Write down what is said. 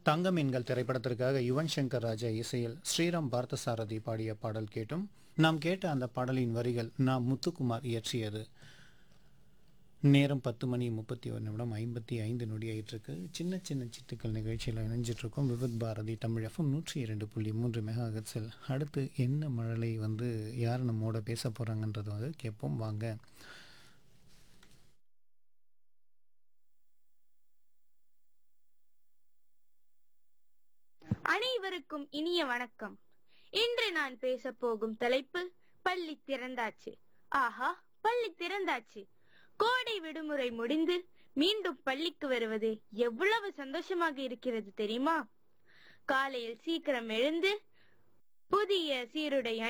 தங்க மீன்கள் திரைப்படத்திற்காக யுவன் சங்கர் ராஜா இசையில் ஸ்ரீராம் பார்த்தசாரதி பாடிய பாடல் கேட்டும் நாம் கேட்ட அந்த பாடலின் வரிகள் நான் முத்துக்குமார் இயற்றியது நேரம் பத்து மணி முப்பத்தி ஒரு நிமிடம் ஐம்பத்தி ஐந்து நொடி ஆயிட்டிருக்கு சின்ன சின்ன சிட்டுக்கள் நிகழ்ச்சியில் இணைஞ்சிட்டு இருக்கோம் விவித் பாரதி தமிழ் எஃப்எம் நூற்றி இரண்டு புள்ளி மூன்று மெகா ஹெர்ட்ஸில் அடுத்து என்ன மழலை வந்து யார் நம்மோட பேச போகிறாங்கன்றதை வந்து கேட்போம் வாங்க அனைவருக்கும் இனிய வணக்கம் இன்று நான் பேச போகும் தலைப்பு பள்ளி திறந்தாச்சு ஆஹா பள்ளி திறந்தாச்சு கோடை விடுமுறை முடிந்து மீண்டும் பள்ளிக்கு வருவது எவ்வளவு சந்தோஷமாக இருக்கிறது தெரியுமா காலையில் சீக்கிரம் எழுந்து புதிய சீருடை